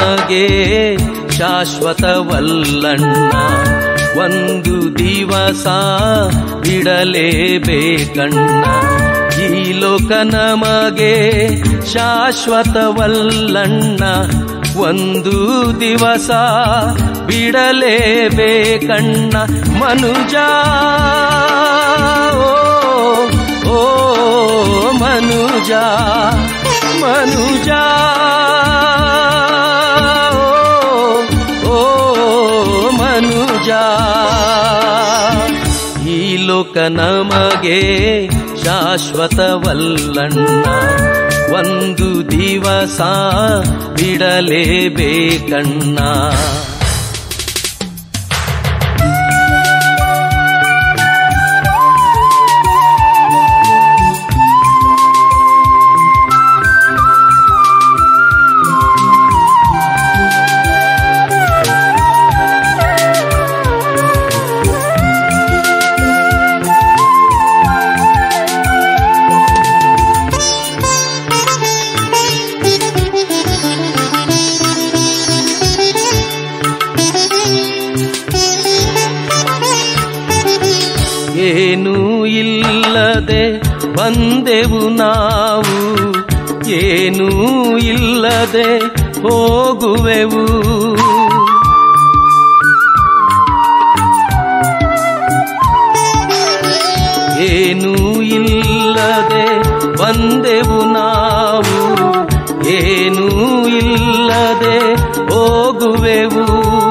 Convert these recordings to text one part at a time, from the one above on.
ನಮಗೆ ಶಾಶ್ವತವಲ್ಲಣ್ಣ ಒಂದು ದಿವಸ ಬಿಡಲೇಬೇಕಣ್ಣ ಈ ಲೋಕ ನಮಗೆ ಶಾಶ್ವತವಲ್ಲಣ್ಣ ಒಂದು ದಿವಸ ಬಿಡಲೇಬೇಕಣ್ಣ ಮನುಜ ಓ, ಓ ಮನುಜ ಮನುಜ ಓ, ಓ ಮನುಜ ಈ ಲೋಕ ನಮಗೆ ಶಾಶ್ವತವಲ್ಲಣ್ಣ ಒಂದು ದಿವಸ ಬಿಡಲೇಬೇಕಣ್ಣ ಏನೂ ಇಲ್ಲದೆ ಬಂದೆವು ನಾವು ಏನೂ ಇಲ್ಲದೆ ಹೋಗುವೆವು ಏನೂ ಇಲ್ಲದೆ ಬಂದೆವು ನಾವು ಏನೂ ಇಲ್ಲದೆ ಹೋಗುವೆವು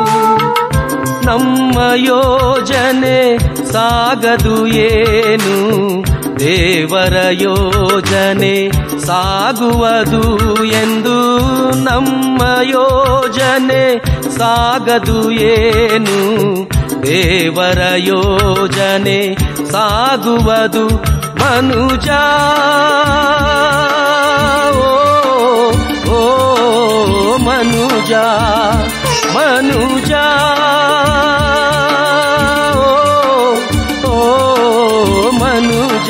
ನಮ್ಮ ಯೋಜನೆ ಸಾಗದು ಏನು ದೇವರ ಯೋಜನೆ ಸಾಗುವುದು ಎಂದು ನಮ್ಮ ಯೋಜನೆ ಸಾಗದು ಏನು ದೇವರ ಯೋಜನೆ ಸಾಗುವುದು ಮನುಜ ಓ, ಓ ಮನುಜ ಮನುಜ ಓ, ಓ ಮನುಜ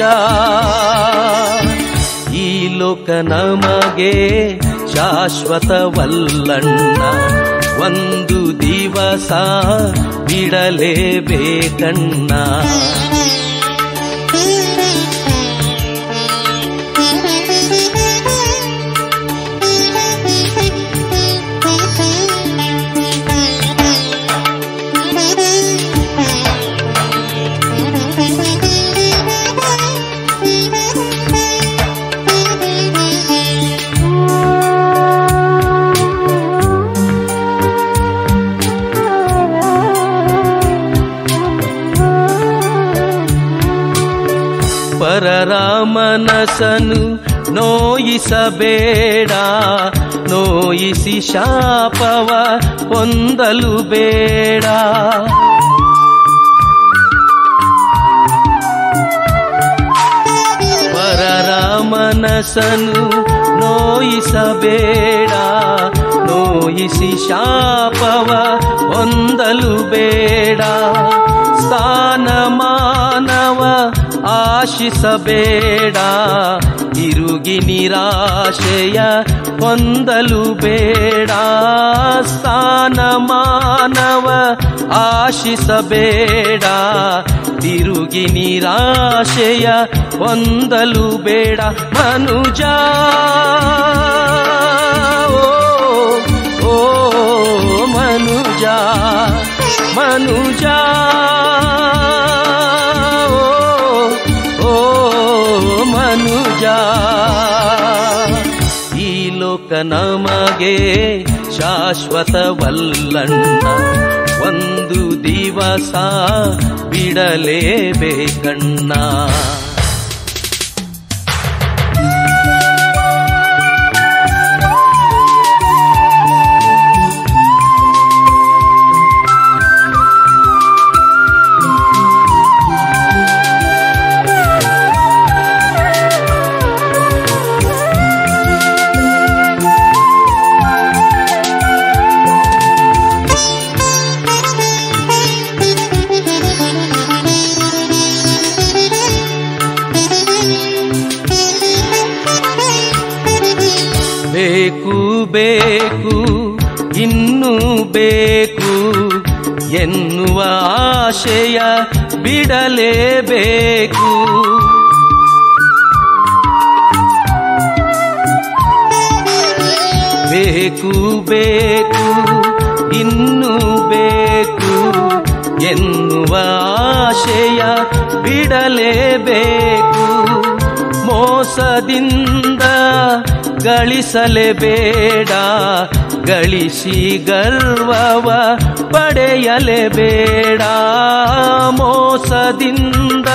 ಈ ಲೋಕ ನಮಗೆ ಶಾಶ್ವತವಲ್ಲಣ್ಣ ಒಂದು ದಿವಸ ಬಿಡಲೇಬೇಕಣ್ಣ ಪರರ ಮನಸ್ಸನ್ನು ನೋಯಿಸಬೇಡ ನೋಯಿಸಿ ಶಾಪವ ಹೊಂದಲು ಬೇಡ ಪರರ ಮನಸ್ಸನ್ನು ನೋಯಿಸಬೇಡ ನೋಯಿಸಿ ಶಾಪವ ಹೊಂದಲು ಬೇಡ ಸ್ಥಾನಮಾನವ ಆಶಿಸಬೇಡ ತಿರುಗಿ ನಿರಾಶೆಯ ಹೊಂದಲು ಬೇಡ ಸ್ಥಾನಮಾನವ ಆಶಿಸಬೇಡ ತಿರುಗಿ ನಿರಾಶೆಯ ಹೊಂದಲು ಬೇಡ ಮನುಜ ಓ, ಓ ಮನುಜ ಮನುಜ ಓ, ಓ ಮನುಜ ಈ ಲೋಕ ನಮಗೆ ಶಾಶ್ವತವಲ್ಲಣ್ಣ ಒಂದು ದಿವಸ ಬಿಡಲೇಬೇಕಣ್ಣ ಬೇಕು ಬೇಕು ಬೇಕು ಎನ್ನುವ ಆಶಯ ಬಿಡಲೇಬೇಕು ಬೇಕು ಬೇಕು ಇನ್ನೂ ಬೇಕು ಎನ್ನುವ ಆಶಯ ಬಿಡಲೇಬೇಕು ಮೋಸದಿಂದ ಗಳಿಸಲೇಬೇಡ ಗಳಿಸಿ ಗರ್ವವ ಪಡೆಯಲೇಬೇಡ ಮೋಸದಿಂದ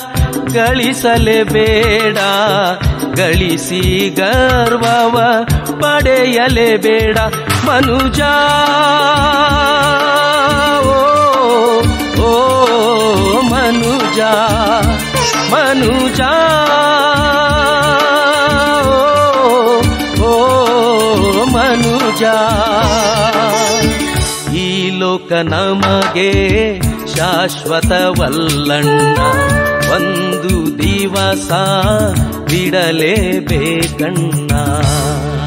ಗಳಿಸಲೇಬೇಡ ಗಳಿಸಿ ಗರ್ವವ ಪಡೆಯಲೇಬೇಡ ಮನುಜ ಓ, ಓ ಮನುಜ ಮನುಜ ಓ, ಓ ಮನುಜ ಈ ಲೋಕ ನಮಗೆ ಶಾಶ್ವತವಲ್ಲಣ್ಣ ಒಂದು ದಿವಸ ಬಿಡಲೇಬೇಕಣ್ಣ